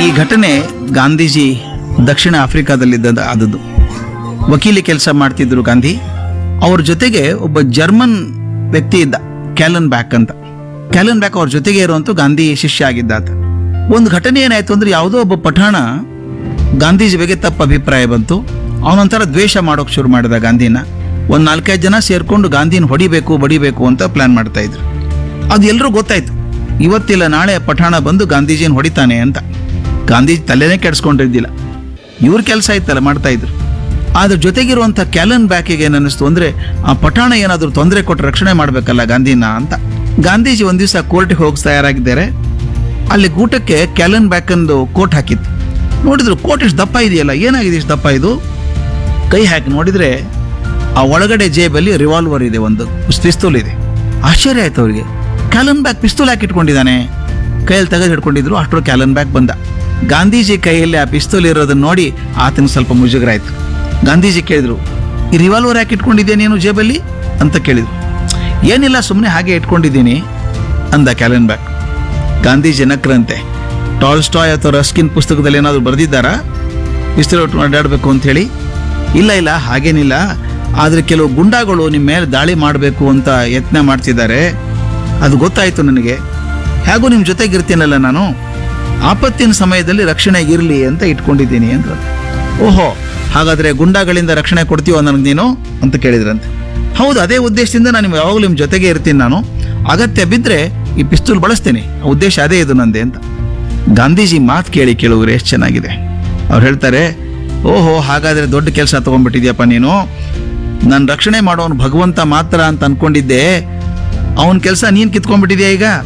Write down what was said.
ಈ ಘಟನೆ ಗಾಂಧೀಜಿ ದಕ್ಷಿಣ ಆಫ್ರಿಕಾದಲ್ಲಿದ್ದ ಆದದ್ದು ವಕೀಲಿ ಕೆಲಸ ಮಾಡ್ತಿದ್ರು ಗಾಂಧಿ ಅವ್ರ ಜೊತೆಗೆ ಒಬ್ಬ ಜರ್ಮನ್ ವ್ಯಕ್ತಿ ಇದ್ದ ಕ್ಯಾಲನ್ ಬ್ಯಾಕ್ ಅಂತ ಕ್ಯಾಲನ್ ಬ್ಯಾಕ್ ಅವ್ರ ಜೊತೆಗೆ ಇರುವಂತ ಗಾಂಧಿ ಶಿಷ್ಯ ಆಗಿದ್ದ ಆತ ಒಂದು ಘಟನೆ ಏನಾಯ್ತು ಅಂದ್ರೆ ಯಾವುದೋ ಒಬ್ಬ ಪಠಾಣ ಗಾಂಧೀಜಿ ಬಗ್ಗೆ ತಪ್ಪು ಅಭಿಪ್ರಾಯ ಬಂತು ಅವನೊಂಥರ ದ್ವೇಷ ಮಾಡೋಕ್ ಶುರು ಮಾಡಿದ ಗಾಂಧಿನ ಒಂದ್ ನಾಲ್ಕೈದು ಜನ ಸೇರ್ಕೊಂಡು ಗಾಂಧಿನ ಹೊಡಿಬೇಕು ಬಡಿಬೇಕು ಅಂತ ಪ್ಲಾನ್ ಮಾಡ್ತಾ ಇದ್ರು ಅದು ಎಲ್ರೂ ಗೊತ್ತಾಯ್ತು ಇವತ್ತಿಲ್ಲ ನಾಳೆ ಪಠಾಣ ಬಂದು ಗಾಂಧೀಜಿನ ಹೊಡಿತಾನೆ ಅಂತ ಗಾಂಧೀಜಿ ತಲೆನೇ ಕೆಡಿಸ್ಕೊಂಡಿದ್ದಿಲ್ಲ ಇವ್ರ ಕೆಲಸ ಇತ್ತಲ್ಲ ಮಾಡ್ತಾ ಇದ್ರು ಅದ್ರ ಜೊತೆಗಿರುವಂಥ ಕ್ಯಾಲನ್ ಬ್ಯಾಕಿಗೆ ಏನಿಸ್ತು ಅಂದ್ರೆ ಆ ಪಠಾಣ ಏನಾದರೂ ತೊಂದರೆ ಕೊಟ್ಟು ರಕ್ಷಣೆ ಮಾಡಬೇಕಲ್ಲ ಗಾಂಧಿನ ಅಂತ ಗಾಂಧೀಜಿ ಒಂದ್ ದಿವಸ ಕೋರ್ಟ್ಗೆ ಹೋಗಿ ತಯಾರಾಗಿದ್ದಾರೆ ಅಲ್ಲಿ ಗೂಟಕ್ಕೆ ಕ್ಯಾಲನ್ ಬ್ಯಾಕ್ ಅಂದು ಕೋಟ್ ಹಾಕಿತ್ತು ನೋಡಿದ್ರು ಕೋಟ್ ಇಷ್ಟು ದಪ್ಪ ಇದೆಯಲ್ಲ ಏನಾಗಿದೆ ಇಷ್ಟು ದಪ್ಪ ಇದು ಕೈ ಹಾಕಿ ನೋಡಿದ್ರೆ ಆ ಒಳಗಡೆ ಜೇಬಲ್ಲಿ ರಿವಾಲ್ವರ್ ಇದೆ ಒಂದು ಪಿಸ್ತೂಲ್ ಇದೆ ಆಶ್ಚರ್ಯ ಆಯ್ತು ಅವರಿಗೆ ಕ್ಯಾಲನ್ ಬ್ಯಾಗ್ ಪಿಸ್ತೂಲ್ ಹಾಕಿ ಇಟ್ಕೊಂಡಿದ್ದಾನೆ ಕೈಯಲ್ಲಿ ತೆಗೆದು ಹಿಡ್ಕೊಂಡಿದ್ರು ಅಷ್ಟರ ಕ್ಯಾಲನ್ ಬ್ಯಾಗ್ ಬಂದ ಗಾಂಧೀಜಿ ಕೈಯಲ್ಲಿ ಆ ಪಿಸ್ತೂಲ್ ಇರೋದನ್ನ ನೋಡಿ ಆತನ ಸ್ವಲ್ಪ ಮುಜುಗರ ಆಯ್ತು ಗಾಂಧೀಜಿ ಕೇಳಿದ್ರು ಈ ರಿವಾಲ್ವರ್ ಯಾಕೆ ಇಟ್ಕೊಂಡಿದ್ದೆ ನೀನು ಜೇಬಲ್ಲಿ ಅಂತ ಕೇಳಿದ್ರು ಏನಿಲ್ಲ ಸುಮ್ಮನೆ ಹಾಗೆ ಇಟ್ಕೊಂಡಿದ್ದೀನಿ ಅಂದ ಕ್ಯಾಲನ್ ಬ್ಯಾಗ್ ಗಾಂಧೀಜಿ ನಕ್ರಂತೆ ಟಾಲ್ಸ್ಟಾಯ್ ಅಥವಾ ರಸ್ಕಿನ್ ಪುಸ್ತಕದಲ್ಲಿ ಏನಾದರೂ ಬರೆದಿದ್ದಾರಾ ಪಿಸ್ತೂಲ್ ಇಟ್ಕೊಂಡು ಅಡ್ಡಾಡಬೇಕು ಅಂತ ಹೇಳಿ ಇಲ್ಲ ಇಲ್ಲ ಹಾಗೇನಿಲ್ಲ ಆದರೆ ಕೆಲವು ಗುಂಡಾಗಳು ನಿಮ್ಮ ಮೇಲೆ ದಾಳಿ ಮಾಡಬೇಕು ಅಂತ ಯತ್ನ ಮಾಡ್ತಿದ್ದಾರೆ ಅದು ಗೊತ್ತಾಯ್ತು ನನಗೆ ಹೇಗೂ ನಿಮ್ಮ ಜೊತೆಗೆ ಇರ್ತೀನಲ್ಲ ನಾನು ಆಪತ್ತಿನ ಸಮಯದಲ್ಲಿ ರಕ್ಷಣೆ ಇರಲಿ ಅಂತ ಇಟ್ಕೊಂಡಿದ್ದೀನಿ ಅಂತ ಓಹೋ ಹಾಗಾದ್ರೆ ಗುಂಡಾಗಳಿಂದ ರಕ್ಷಣೆ ಕೊಡ್ತೀವೋ ನನಗೆ ನೀನು ಅಂತ ಕೇಳಿದ್ರಂತೆ ಹೌದು ಅದೇ ಉದ್ದೇಶದಿಂದ ನಾನು ನಿಮ್ಗೆ ಯಾವಾಗಲೂ ನಿಮ್ಮ ಜೊತೆಗೆ ಇರ್ತೀನಿ ನಾನು ಅಗತ್ಯ ಬಿದ್ದರೆ ಈ ಪಿಸ್ತೂಲ್ ಬಳಸ್ತೀನಿ ಆ ಉದ್ದೇಶ ಅದೇ ಇದು ನಂದೆ ಅಂತ ಗಾಂಧೀಜಿ ಮಾತು ಕೇಳಿ ಕೇಳುವರು ಎಷ್ಟು ಚೆನ್ನಾಗಿದೆ ಅವ್ರು ಹೇಳ್ತಾರೆ ಓಹೋ ಹಾಗಾದ್ರೆ ದೊಡ್ಡ ಕೆಲಸ ತಗೊಂಡ್ಬಿಟ್ಟಿದ್ಯಪ್ಪ ನೀನು ನನ್ನ ರಕ್ಷಣೆ ಮಾಡೋನು ಭಗವಂತ ಮಾತ್ರ ಅಂತ ಅನ್ಕೊಂಡಿದ್ದೆ ಅವನ ಕೆಲಸ ನೀನು ಕಿತ್ಕೊಂಡ್ಬಿಟ್ಟಿದ್ಯಾ ಈಗ